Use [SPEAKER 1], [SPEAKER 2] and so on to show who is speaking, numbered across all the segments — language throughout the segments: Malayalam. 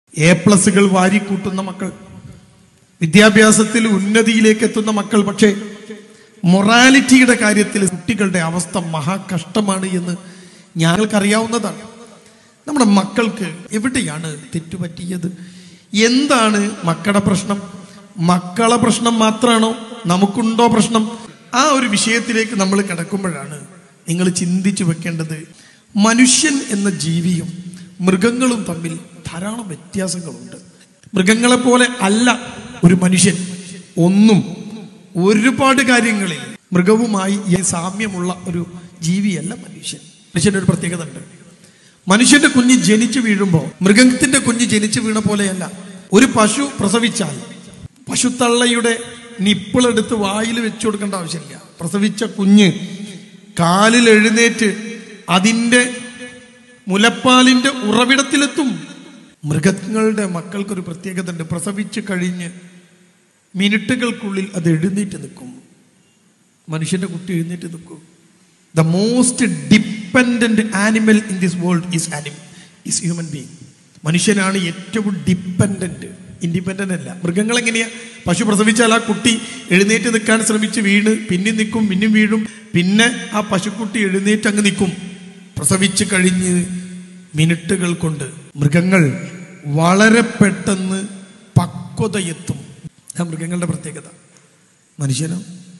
[SPEAKER 1] എ പ്ലസുകൾ വാരിക്കൂട്ടുന്ന മക്കൾ വിദ്യാഭ്യാസത്തിൽ ഉന്നതിയിലേക്ക് എത്തുന്ന മക്കൾ പക്ഷേ മൊറാലിറ്റിയുടെ കാര്യത്തിൽ കുട്ടികളുടെ അവസ്ഥ മഹാകഷ്ടമാണ് എന്ന് ഞങ്ങൾക്കറിയാവുന്നതാണ് നമ്മുടെ മക്കൾക്ക് എവിടെയാണ് തെറ്റുപറ്റിയത് എന്താണ് മക്കളുടെ പ്രശ്നം മക്കളെ പ്രശ്നം മാത്രമാണോ നമുക്കുണ്ടോ പ്രശ്നം ആ ഒരു വിഷയത്തിലേക്ക് നമ്മൾ കിടക്കുമ്പോഴാണ് നിങ്ങൾ ചിന്തിച്ചു വെക്കേണ്ടത് മനുഷ്യൻ എന്ന ജീവിയും മൃഗങ്ങളും തമ്മിൽ ധാരാളം വ്യത്യാസങ്ങളുണ്ട് മൃഗങ്ങളെ പോലെ അല്ല ഒരു മനുഷ്യൻ ഒന്നും ഒരുപാട് കാര്യങ്ങളിൽ മൃഗവുമായി ഈ സാമ്യമുള്ള ഒരു ജീവിയല്ല മനുഷ്യൻ മനുഷ്യന്റെ ഒരു പ്രത്യേകത ഉണ്ട് മനുഷ്യന്റെ കുഞ്ഞ് ജനിച്ചു വീഴുമ്പോൾ മൃഗത്തിന്റെ കുഞ്ഞ് ജനിച്ചു വീണ പോലെയല്ല ഒരു പശു പ്രസവിച്ചാൽ പശുത്തള്ളയുടെ നിപ്പിളെടുത്ത് വായിൽ വെച്ചു കൊടുക്കേണ്ട ആവശ്യമില്ല പ്രസവിച്ച കുഞ്ഞ് കാലിൽ എഴുന്നേറ്റ് അതിൻ്റെ മുലപ്പാലിന്റെ ഉറവിടത്തിലെത്തും മൃഗങ്ങളുടെ മക്കൾക്കൊരു പ്രത്യേകത ഉണ്ട് പ്രസവിച്ച് കഴിഞ്ഞ് മിനിറ്റുകൾക്കുള്ളിൽ അത് എഴുന്നേറ്റ് നിൽക്കും മനുഷ്യന്റെ കുട്ടി എഴുന്നേറ്റ് നിൽക്കും the most dependent animal in this world is animal is human being മനുഷ്യനാണ് ഏറ്റവും ഡിപ്പെൻഡന്റ് ഇൻഡിപെൻഡന്റ് അല്ല മൃഗങ്ങൾ എങ്ങനെയാ പശു പ്രസവിച്ചാൽ ആ കുട്ടി എഴുന്നേറ്റ് നിൽക്കാൻ ശ്രമിച്ച് വീണ് പിന്നെ നിൽക്കും പിന്നെയും വീഴും പിന്നെ ആ പശുക്കുട്ടി എഴുന്നേറ്റ് അങ്ങ് നിൽക്കും പ്രസവിച്ച് കഴിഞ്ഞ് മിനിറ്റുകൾ കൊണ്ട് മൃഗങ്ങൾ വളരെ പെട്ടെന്ന് പക്വതയെത്തും ആ മൃഗങ്ങളുടെ പ്രത്യേകത മനുഷ്യനോ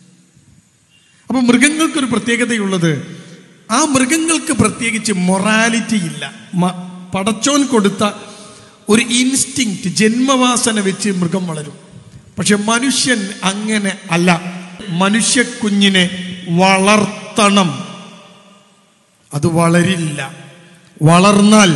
[SPEAKER 1] അപ്പൊ മൃഗങ്ങൾക്കൊരു പ്രത്യേകതയുള്ളത് ആ മൃഗങ്ങൾക്ക് പ്രത്യേകിച്ച് മൊറാലിറ്റി ഇല്ല മ- പടച്ചോൻ കൊടുത്ത ഒരു ഇൻസ്റ്റിങ്ക്റ്റ് ജന്മവാസന വെച്ച് മൃഗം വളരും പക്ഷെ മനുഷ്യൻ അങ്ങനെ അല്ല മനുഷ്യ കുഞ്ഞിനെ വളർത്തണം അത് വളരില്ല വളർന്നാൽ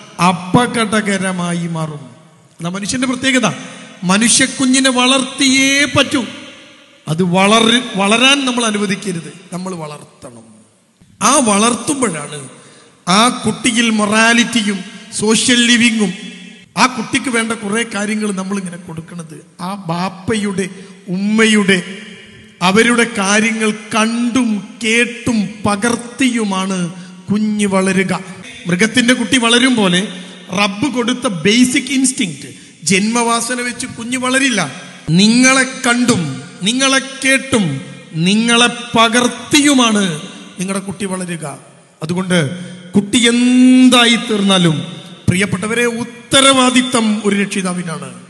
[SPEAKER 1] അപകടകരമായി മാറും അതാ മനുഷ്യന്റെ പ്രത്യേകത മനുഷ്യക്കുഞ്ഞിനെ വളർത്തിയേ പറ്റൂ അത് വളർ വളരാൻ നമ്മൾ അനുവദിക്കരുത് നമ്മൾ വളർത്തണം ആ വളർത്തുമ്പോഴാണ് ആ കുട്ടിയിൽ മൊറാലിറ്റിയും സോഷ്യൽ ലിവിങ്ങും ആ കുട്ടിക്ക് വേണ്ട കുറെ കാര്യങ്ങൾ നമ്മൾ ഇങ്ങനെ കൊടുക്കുന്നത് ആ ബാപ്പയുടെ ഉമ്മയുടെ അവരുടെ കാര്യങ്ങൾ കണ്ടും കേട്ടും പകർത്തിയുമാണ് കുഞ്ഞ് വളരുക മൃഗത്തിന്റെ കുട്ടി വളരും പോലെ റബ്ബ് കൊടുത്ത ബേസിക് ഇൻസ്റ്റിങ്ക്റ്റ് ജന്മവാസന വെച്ച് കുഞ്ഞ് വളരില്ല നിങ്ങളെ കണ്ടും നിങ്ങളെ കേട്ടും നിങ്ങളെ പകർത്തിയുമാണ് നിങ്ങളുടെ കുട്ടി വളരുക അതുകൊണ്ട് കുട്ടി എന്തായി തീർന്നാലും പ്രിയപ്പെട്ടവരെ ഉത്തരവാദിത്തം ഒരു രക്ഷിതാവിനാണ്